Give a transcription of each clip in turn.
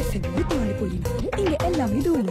பசங்க தோணி போயினாலும் இங்க எல்லாமே தூளு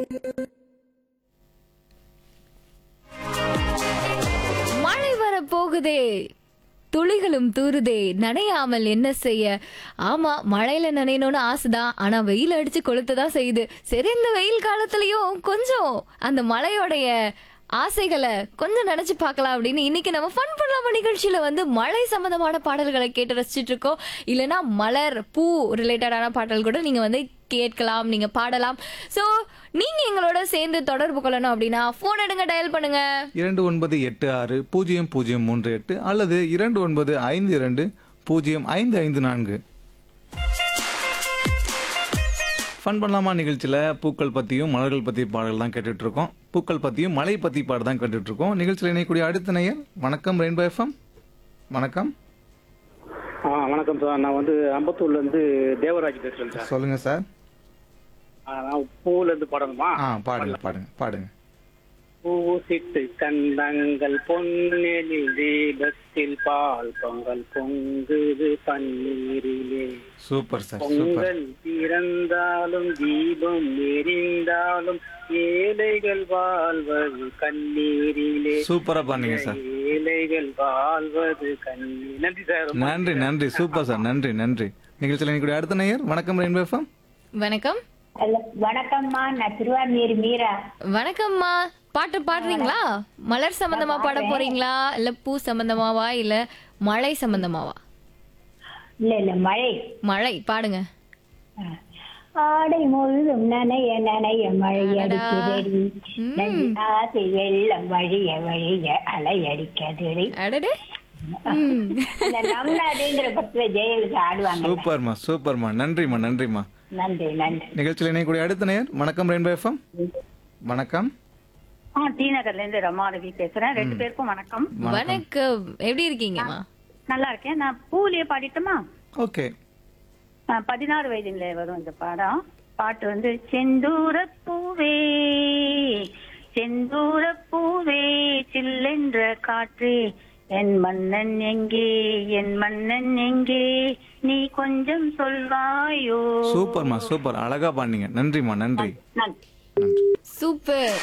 மழை வர போகுதே துளிகளும் தூருதே நனையாமல் என்ன செய்ய ஆமா மழையில நனையணும்னு ஆசைதான் ஆனா வெயில் அடிச்சு கொளுத்ததான் செய்யுது சரி இந்த வெயில் காலத்துலயும் கொஞ்சம் அந்த மழையோடைய ஆசைகளை கொஞ்சம் நினைச்சு பார்க்கலாம் அப்படின்னு இன்னைக்கு நம்ம ஃபன் பண்ணலாமா நிகழ்ச்சியில வந்து மழை சம்பந்தமான பாடல்களை கேட்டு ரசிச்சிட்டு இருக்கோம் இல்லைன்னா மலர் பூ ரிலேட்டடான பாடல் கூட நீங்க வந்து கேட்கலாம் நீங்க பாடலாம் சோ நீங்க எங்களோட சேர்ந்து தொடர்பு கொள்ளணும் அப்படின்னா போன் எடுங்க டயல் பண்ணுங்க இரண்டு ஒன்பது எட்டு ஆறு பூஜ்ஜியம் பூஜ்ஜியம் மூன்று எட்டு அல்லது இரண்டு ஒன்பது ஐந்து இரண்டு பூஜ்ஜியம் ஐந்து ஐந்து நான்கு ஃபன் பண்ணலாமா நிகழ்ச்சியில் பூக்கள் பற்றியும் மலர்கள் பற்றி பாடல் தான் கேட்டுட்டு இருக்கோம் பூக்கள் பற்றியும் மழை பற்றி பாடு தான் கேட்டுட்டு இருக்கோம் நிகழ்ச்சியில் இணையக்கூடிய அடுத்த நேயர் வணக்கம் ரெயின்போ எஃப்எம் வணக்கம் ஆ வணக்கம் சார் நான் வந்து அம்பத்தூர்ல இருந்து தேவராஜ் பேசுறேன் சார் சொல்லுங்க சார் ஆ, நான் பூவுல இருந்து பாடணுமா ஆ பாடுங்க பாடுங்க பாடுங்க பூசிட்டு கண்டங்கள் பொன்னெழில் தீபத்தில் பால் பொங்கல் பொங்குது பன்னீரிலே சூப்பர் சார் சூப்பர் பொங்கல் பிறந்தாலும் தீபம் எரிந்தாலும் ஏழைகள் வாழ்வது கண்ணீரிலே சூப்பரா பண்ணீங்க சார் ஏழைகள் வாழ்வது கண்ணீர் நன்றி சார் ரொம்ப நன்றி நன்றி சூப்பர் சார் நன்றி நன்றி நிகழ்ச்சியில் இணையக்கூடிய அடுத்த நேயர் வணக்கம் ரெயின்போ எஃப்எம் வணக்கம் ஹலோ வணக்கம்மா நான் திருவாரூர் மீரா வணக்கம்மா பாட்டு பாடுறீங்களா மலர் சம்பந்தமா பாட போறீங்களா இல்ல பூ சம்பந்தமாவா இல்ல மழை சம்பந்தமாவா இல்ல இல்ல மழை மழை பாடுங்க ஆடை முழுதும் நனைய நனைய மழை அடடா. அடிக்கிறடி ம். ஆசை வெள்ளம் வழிய வழிய அலை அடிக்கதடி அடடே ம். அந்த நம்நாடுங்கிற பத்துல ஜெயலலிதா ஆடுவாங்க சூப்பர்மா சூப்பர்மா நன்றிம்மா நன்றிம்மா நன்றி நன்றி நிகழ்ச்சியில் இணையக்கூடிய அடுத்த நேயர் வணக்கம் ரெயின்போ எஃப்எம் வணக்கம் ஆ டி நகர்ல இருந்து ரமாரவி பேசுறேன் ரெண்டு பேருக்கும் வணக்கம் வணக்கம் எப்படி இருக்கீங்கம்மா நல்லா இருக்கேன் நான் பூலியே பாடிட்டுமா ஓகே ஆ, பதினாறு வயதுல வரும் இந்த பாடம் பாட்டு வந்து செந்தூர பூவே செந்தூர பூவே சில்லென்ற காற்றே என் மன்னன் எங்கே என் மன்னன் எங்கே நீ கொஞ்சம் சொல்வாயோ சூப்பர்மா சூப்பர் அழகா பாடினீங்க நன்றிம்மா நன்றி நன்றி சூப்பர்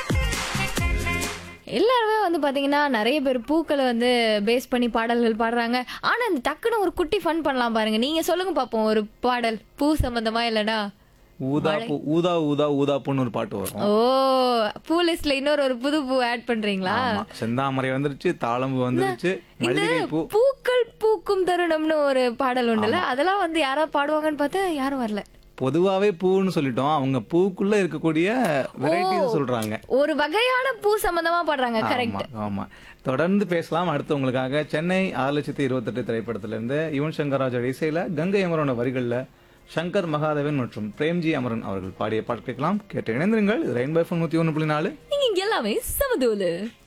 எல்லாருமே வந்து பாத்தீங்கன்னா நிறைய பேர் பூக்களை வந்து பேஸ் பண்ணி பாடல்கள் பாடுறாங்க ஆனா இந்த டக்குன்னு ஒரு குட்டி ஃபன் பண்ணலாம் பாருங்க நீங்க சொல்லுங்க பாப்போம் ஒரு பாடல் பூ சம்பந்தமா இல்லடா ஊதா பூ ஊதா ஊதா ஊதா பூன்னு ஒரு பாட்டு வரும் ஓ பூ லிஸ்ட்ல இன்னொரு ஒரு புது பூ ஆட் பண்றீங்களா ஆமா செந்தாமரை வந்துருச்சு தாளம்பு வந்துருச்சு இந்த மல்லிகை பூ பூக்கள் பூக்கும் தருணம்னு ஒரு பாடல் உண்டுல அதெல்லாம் வந்து யாராவது பாடுவாங்கன்னு பார்த்தா யாரும் வரல பொதுவாவே பூன்னு சொல்லிட்டோம் அவங்க பூக்குள்ள இருக்கக்கூடிய வெரைட்டிஸ் சொல்றாங்க ஒரு வகையான பூ சம்பந்தமா பாடுறாங்க கரெக்ட் ஆமா ஆமா தொடர்ந்து பேசலாம் அடுத்து உங்களுக்காக சென்னை ஆறு லட்சத்தி இருபத்தெட்டு திரைப்படத்துல இருந்து யுவன் சங்கர் ராஜோட இசையில கங்கை அமரோட வரிகள்ல சங்கர் மகாதேவன் மற்றும் பிரேம்ஜி அமரன் அவர்கள் பாடிய பாட்டு கேட்கலாம் கேட்டு இணைந்திருங்கள் ரெயின்பை ஃபோன் நூத்தி ஒன்று புள்ளி நாலு நீங்க இங்க எல்லாமே சமதூலு